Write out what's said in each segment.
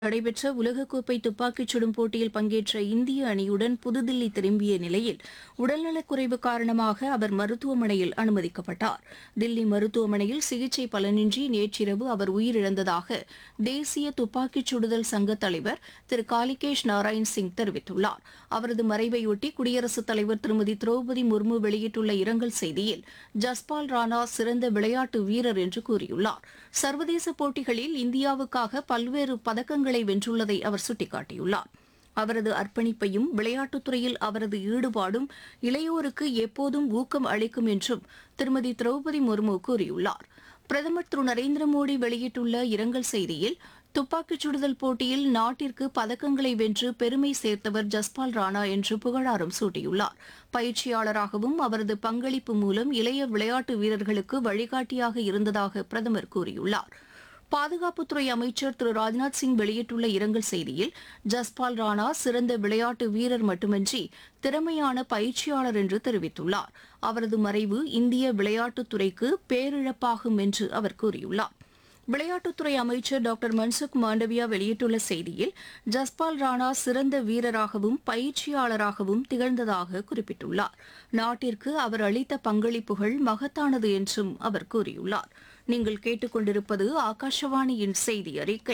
நடைபெற்ற உலகக்கோப்பை துப்பாக்கிச் சுடும் போட்டியில் பங்கேற்ற இந்திய அணியுடன் புதுதில்லி திரும்பிய நிலையில் உடல்நலக்குறைவு காரணமாக அவர் மருத்துவமனையில் அனுமதிக்கப்பட்டார் தில்லி மருத்துவமனையில் சிகிச்சை பலனின்றி நேற்றிரவு அவர் உயிரிழந்ததாக தேசிய துப்பாக்கிச் சுடுதல் சங்க தலைவர் திரு காலிகேஷ் நாராயண் சிங் தெரிவித்துள்ளார் அவரது மறைவையொட்டி குடியரசுத் தலைவர் திருமதி திரௌபதி முர்மு வெளியிட்டுள்ள இரங்கல் செய்தியில் ஜஸ்பால் ராணா சிறந்த விளையாட்டு வீரர் என்று கூறியுள்ளார் சர்வதேச போட்டிகளில் இந்தியாவுக்காக பல்வேறு பதக்கங்களை வென்றுள்ளதை அவர் சுட்டிக்காட்டியுள்ளார் அவரது அர்ப்பணிப்பையும் விளையாட்டுத் துறையில் அவரது ஈடுபாடும் இளையோருக்கு எப்போதும் ஊக்கம் அளிக்கும் என்றும் திருமதி திரௌபதி முர்மு கூறியுள்ளார் பிரதமர் திரு நரேந்திர மோடி வெளியிட்டுள்ள இரங்கல் செய்தியில் துப்பாக்கிச் சுடுதல் போட்டியில் நாட்டிற்கு பதக்கங்களை வென்று பெருமை சேர்த்தவர் ஜஸ்பால் ராணா என்று புகழாரம் சூட்டியுள்ளார் பயிற்சியாளராகவும் அவரது பங்களிப்பு மூலம் இளைய விளையாட்டு வீரர்களுக்கு வழிகாட்டியாக இருந்ததாக பிரதமர் கூறியுள்ளார் பாதுகாப்புத்துறை அமைச்சர் திரு ராஜ்நாத் சிங் வெளியிட்டுள்ள இரங்கல் செய்தியில் ஜஸ்பால் ராணா சிறந்த விளையாட்டு வீரர் மட்டுமின்றி திறமையான பயிற்சியாளர் என்று தெரிவித்துள்ளார் அவரது மறைவு இந்திய விளையாட்டுத் துறைக்கு பேரிழப்பாகும் என்று அவர் கூறியுள்ளார் விளையாட்டுத்துறை அமைச்சர் டாக்டர் மன்சுக் மாண்டவியா வெளியிட்டுள்ள செய்தியில் ஜஸ்பால் ராணா சிறந்த வீரராகவும் பயிற்சியாளராகவும் திகழ்ந்ததாக குறிப்பிட்டுள்ளார் நாட்டிற்கு அவர் அளித்த பங்களிப்புகள் மகத்தானது என்றும் அவர் கூறியுள்ளார் நீங்கள் கேட்டுக்கொண்டிருப்பது ஆகாஷவாணியின் செய்தி அறிக்கை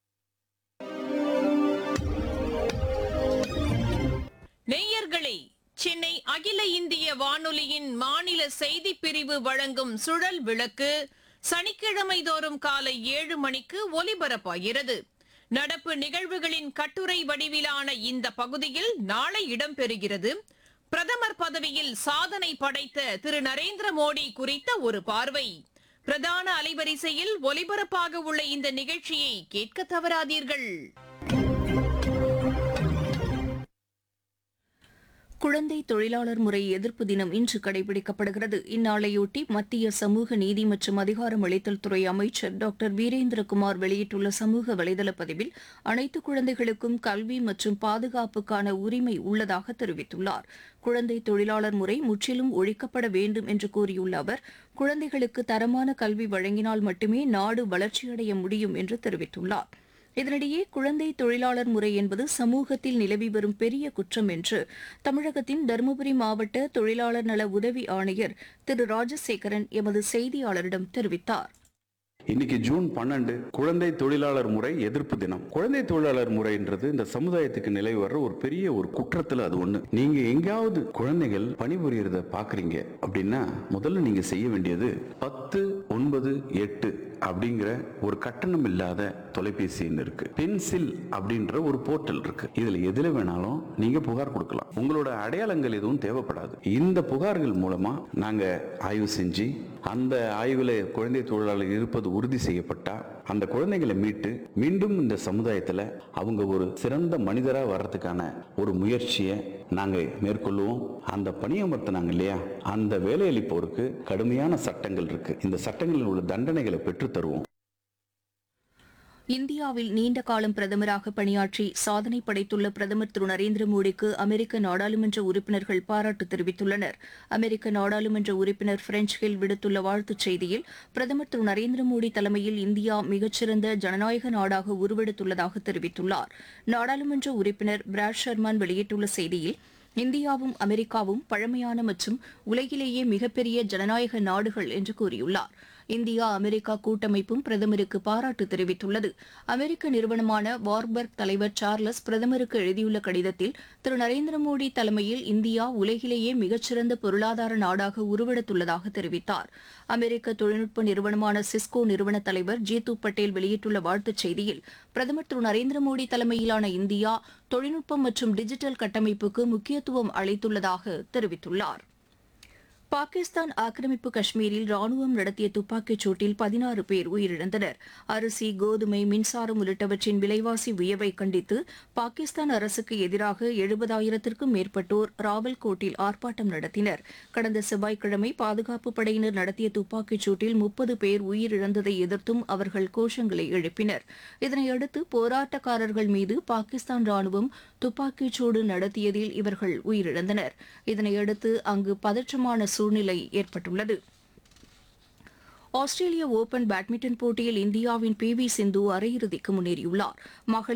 நேயர்களே சென்னை அகில இந்திய வானொலியின் மாநில செய்திப் பிரிவு வழங்கும் சுழல் விளக்கு சனிக்கிழமை தோறும் காலை ஏழு மணிக்கு ஒலிபரப்பாகிறது நடப்பு நிகழ்வுகளின் கட்டுரை வடிவிலான இந்த பகுதியில் நாளை இடம்பெறுகிறது பிரதமர் பதவியில் சாதனை படைத்த திரு நரேந்திர மோடி குறித்த ஒரு பார்வை பிரதான அலைவரிசையில் ஒலிபரப்பாக உள்ள இந்த நிகழ்ச்சியை கேட்க தவறாதீர்கள் குழந்தை தொழிலாளர் முறை எதிர்ப்பு தினம் இன்று கடைபிடிக்கப்படுகிறது இந்நாளையொட்டி மத்திய சமூக நீதி மற்றும் அதிகாரம் அளித்தல் துறை அமைச்சர் டாக்டர் வீரேந்திரகுமார் வெளியிட்டுள்ள சமூக வலைதள பதிவில் அனைத்து குழந்தைகளுக்கும் கல்வி மற்றும் பாதுகாப்புக்கான உரிமை உள்ளதாக தெரிவித்துள்ளார் குழந்தை தொழிலாளர் முறை முற்றிலும் ஒழிக்கப்பட வேண்டும் என்று கூறியுள்ள அவர் குழந்தைகளுக்கு தரமான கல்வி வழங்கினால் மட்டுமே நாடு வளர்ச்சியடைய முடியும் என்று தெரிவித்துள்ளார் இதனிடையே குழந்தை தொழிலாளர் முறை என்பது சமூகத்தில் நிலவி வரும் பெரிய குற்றம் என்று தமிழகத்தின் தருமபுரி மாவட்ட தொழிலாளர் நல உதவி ஆணையர் திரு ராஜசேகரன் எமது செய்தியாளரிடம் தெரிவித்தார் இன்னைக்கு ஜூன் பன்னெண்டு குழந்தை தொழிலாளர் முறை எதிர்ப்பு தினம் குழந்தை தொழிலாளர் முறைன்றது இந்த சமுதாயத்துக்கு நிலவி வர்ற ஒரு பெரிய ஒரு குற்றத்துல அது ஒண்ணு நீங்க எங்கேயாவது குழந்தைகள் பணிபுரியறத பாக்குறீங்க அப்படின்னா முதல்ல நீங்க செய்ய வேண்டியது பத்து ஒன்பது எட்டு அப்படிங்கிற ஒரு கட்டணம் இல்லாத தொலைபேசி எண் இருக்கு பென்சில் அப்படின்ற ஒரு போர்ட்டல் இருக்கு இதுல எதுல வேணாலும் நீங்க புகார் கொடுக்கலாம் உங்களோட அடையாளங்கள் எதுவும் தேவைப்படாது இந்த புகார்கள் மூலமா நாங்க ஆய்வு செஞ்சு அந்த ஆய்வுல குழந்தை தொழிலாளர் இருப்பது உறுதி செய்யப்பட்டா அந்த குழந்தைகளை மீட்டு மீண்டும் இந்த சமுதாயத்துல அவங்க ஒரு சிறந்த மனிதரா வர்றதுக்கான ஒரு முயற்சியை நாங்க மேற்கொள்வோம் அந்த பணியமர்த்தினாங்க இல்லையா அந்த வேலையளிப்போருக்கு கடுமையான சட்டங்கள் இருக்கு இந்த சட்டங்களில் உள்ள தண்டனைகளை பெற்றுத் தருவோம் இந்தியாவில் நீண்ட காலம் பிரதமராக பணியாற்றி சாதனை படைத்துள்ள பிரதமர் திரு நரேந்திர மோடிக்கு அமெரிக்க நாடாளுமன்ற உறுப்பினர்கள் பாராட்டு தெரிவித்துள்ளனர் அமெரிக்க நாடாளுமன்ற உறுப்பினர் பிரெஞ்ச் ஹில் விடுத்துள்ள வாழ்த்துச் செய்தியில் பிரதமர் திரு நரேந்திர மோடி தலைமையில் இந்தியா மிகச்சிறந்த ஜனநாயக நாடாக உருவெடுத்துள்ளதாக தெரிவித்துள்ளார் நாடாளுமன்ற உறுப்பினர் பிராட் ஷர்மான் வெளியிட்டுள்ள செய்தியில் இந்தியாவும் அமெரிக்காவும் பழமையான மற்றும் உலகிலேயே மிகப்பெரிய ஜனநாயக நாடுகள் என்று கூறியுள்ளார் இந்தியா அமெரிக்கா கூட்டமைப்பும் பிரதமருக்கு பாராட்டு தெரிவித்துள்ளது அமெரிக்க நிறுவனமான வார்பர்க் தலைவர் சார்லஸ் பிரதமருக்கு எழுதியுள்ள கடிதத்தில் திரு நரேந்திர மோடி தலைமையில் இந்தியா உலகிலேயே மிகச்சிறந்த பொருளாதார நாடாக உருவெடுத்துள்ளதாக தெரிவித்தார் அமெரிக்க தொழில்நுட்ப நிறுவனமான சிஸ்கோ நிறுவன தலைவர் ஜீது பட்டேல் வெளியிட்டுள்ள வாழ்த்துச் செய்தியில் பிரதமர் திரு நரேந்திர மோடி தலைமையிலான இந்தியா தொழில்நுட்பம் மற்றும் டிஜிட்டல் கட்டமைப்புக்கு முக்கியத்துவம் அளித்துள்ளதாக தெரிவித்துள்ளார் பாகிஸ்தான் ஆக்கிரமிப்பு காஷ்மீரில் ராணுவம் நடத்திய துப்பாக்கிச் சூட்டில் பதினாறு பேர் உயிரிழந்தனர் அரிசி கோதுமை மின்சாரம் உள்ளிட்டவற்றின் விலைவாசி உயர்வை கண்டித்து பாகிஸ்தான் அரசுக்கு எதிராக எழுபதாயிரத்திற்கும் மேற்பட்டோர் ராவல்கோட்டில் ஆர்ப்பாட்டம் நடத்தினர் கடந்த செவ்வாய்க்கிழமை பாதுகாப்பு படையினர் நடத்திய துப்பாக்கிச் சூட்டில் முப்பது பேர் உயிரிழந்ததை எதிர்த்தும் அவர்கள் கோஷங்களை எழுப்பினர் இதனையடுத்து போராட்டக்காரர்கள் மீது பாகிஸ்தான் ராணுவம் துப்பாக்கிச் சூடு நடத்தியதில் இவர்கள் உயிரிழந்தனர் இதனையடுத்து அங்கு பதற்றமான சூழ்நிலை ஏற்பட்டுள்ளது ஆஸ்திரேலிய ஓபன் பேட்மிண்டன் போட்டியில் இந்தியாவின் பி வி சிந்து அரையிறுதிக்கு முன்னேறியுள்ளார் மகளிர்